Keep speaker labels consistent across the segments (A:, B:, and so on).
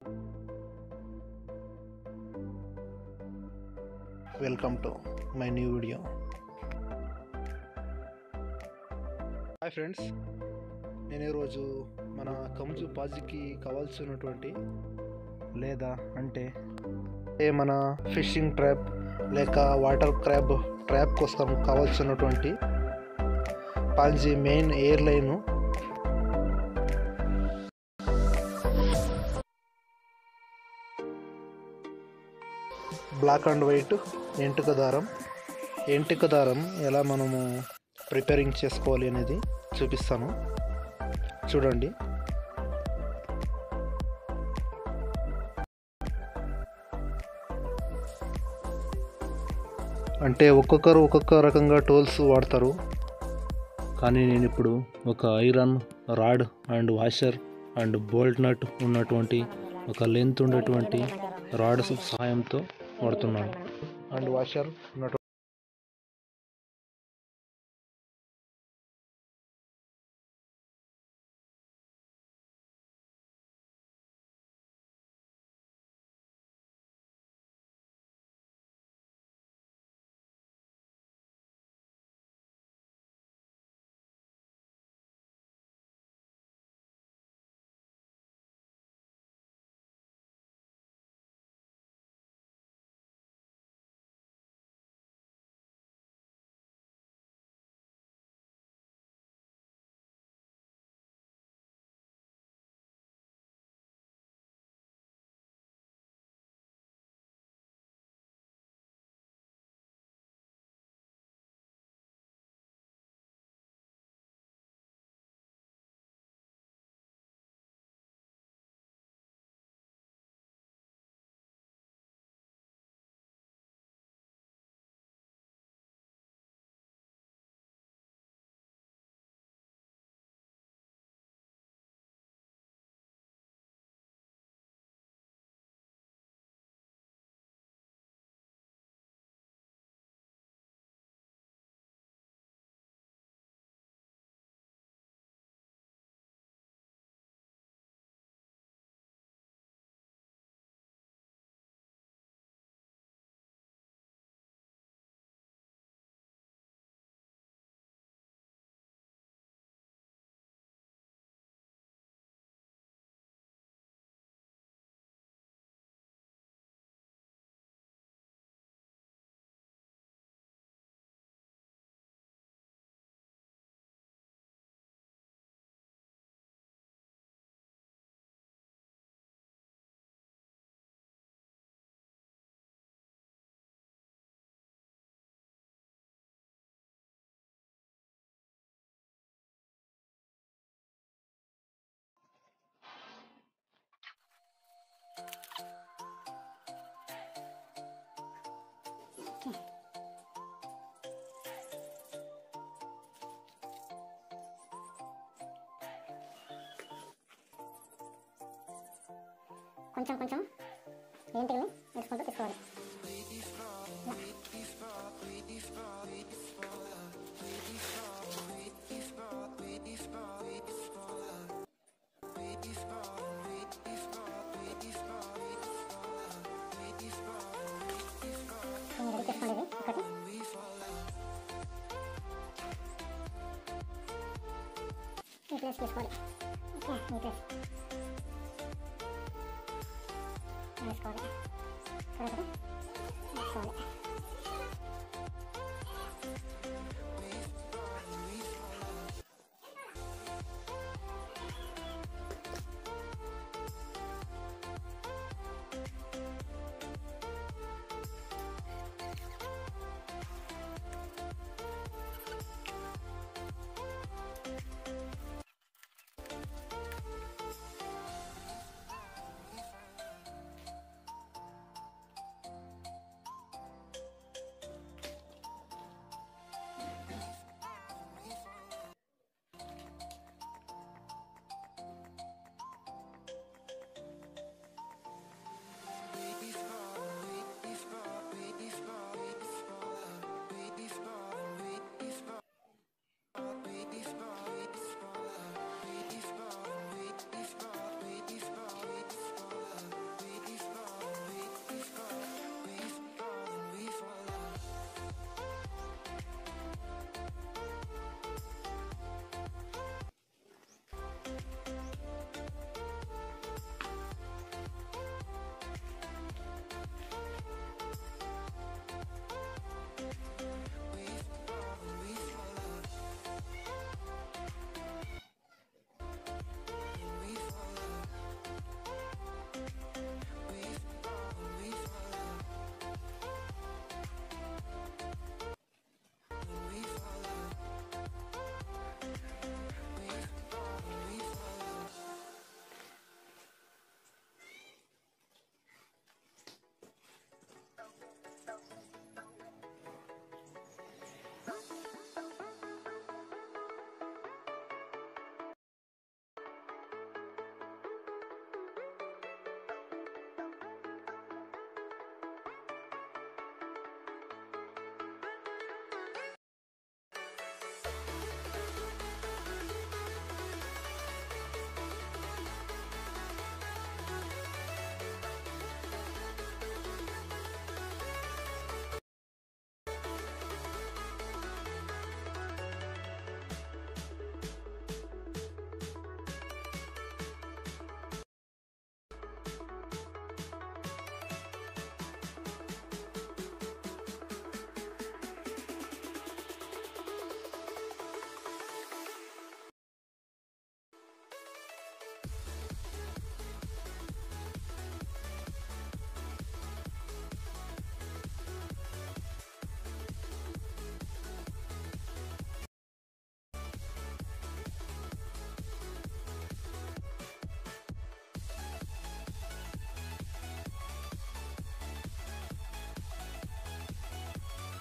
A: Welcome to my new video hi friends నేను ఈరోజు మన కంజు పాజికి కావాల్సినటువంటి లేదా అంటే ఏ మన ఫిషింగ్ ట్రాప్ లేక వాటర్ క్రాబ్ ట్రాప్ కోసం కావాల్సినటువంటి పాంజీ main air line black and white ఎంటుక దారం ఎంటుక దారం ఎలా మనము ప్రిపేరింగ్ చేసుకోవాలి అనేది చూపిస్తాను చూడండి అంటే ఒక్కొక్కరు ఒక్కొక్క రకంగా టూల్స్ వాడతారు కానీ నేను ఇప్పుడు ఒక iron rod and washer and bolt nut ఉన్నటువంటి ఒక లెంత్ ఉండేటువంటి రాడ్ సహాయంతో వాడుతున్నాను అండ్ వాషర్ ఉన్నటువంటి
B: కొంచెం కొంచెం ఏంటిని వేసుకుంటూ తీసుకోవాలి ఇలా. రెడీ చేసుకోండి ఇది ఒకటి ఈ ప్లేస్ తీసుకోవాలి ఓకే ఈ ప్లేస్ వేసుకోవాలి తర్వాత వేసుకోవాలి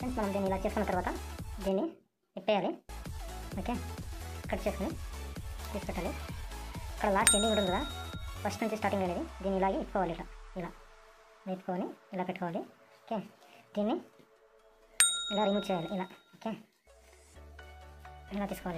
B: ఫ్రెండ్స్ మనం దీన్ని ఇలా చేసుకున్న తర్వాత దీన్ని ఇప్పేయాలి ఓకే కట్ చేసుకుని తీసి పెట్టాలి ఇక్కడ లాస్ట్ ఎండింగ్ ఉంటుంది కదా ఫస్ట్ నుంచి స్టార్టింగ్ అనేది దీన్ని ఇలాగే ఇప్పుకోవాలి ఇట్లా ఇలా వేపుకొని ఇలా పెట్టుకోవాలి ఓకే దీన్ని ఇలా రిమూవ్ చేయాలి ఇలా ఓకే ఇలా తీసుకోవాలి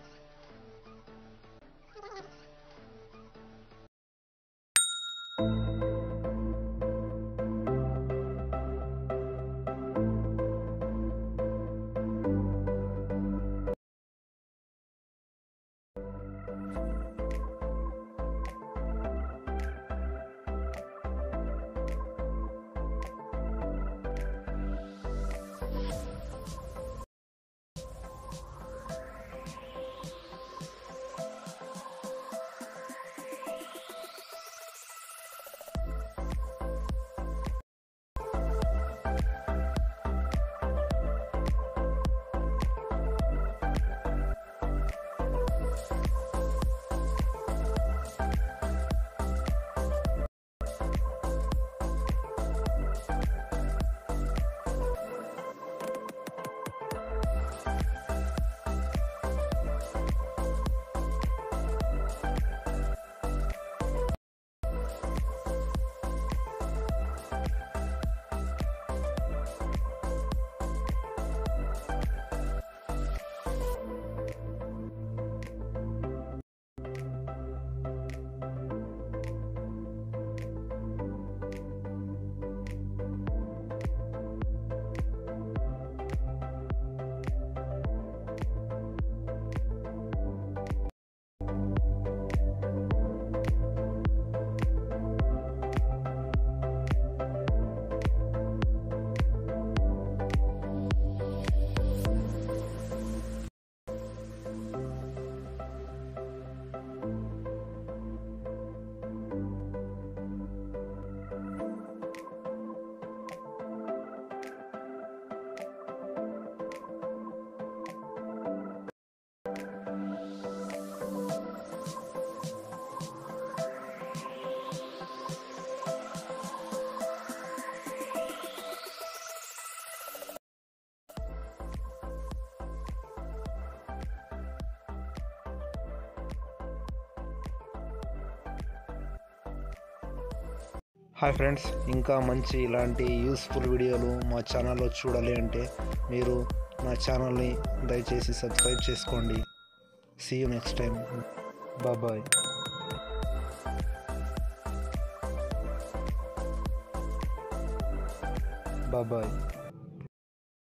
A: హాయ్ ఫ్రెండ్స్ ఇంకా మంచి ఇలాంటి యూస్ఫుల్ వీడియోలు మా ఛానల్లో చూడాలి అంటే మీరు నా ఛానల్ని దయచేసి సబ్స్క్రైబ్ చేసుకోండి see you next time bye bye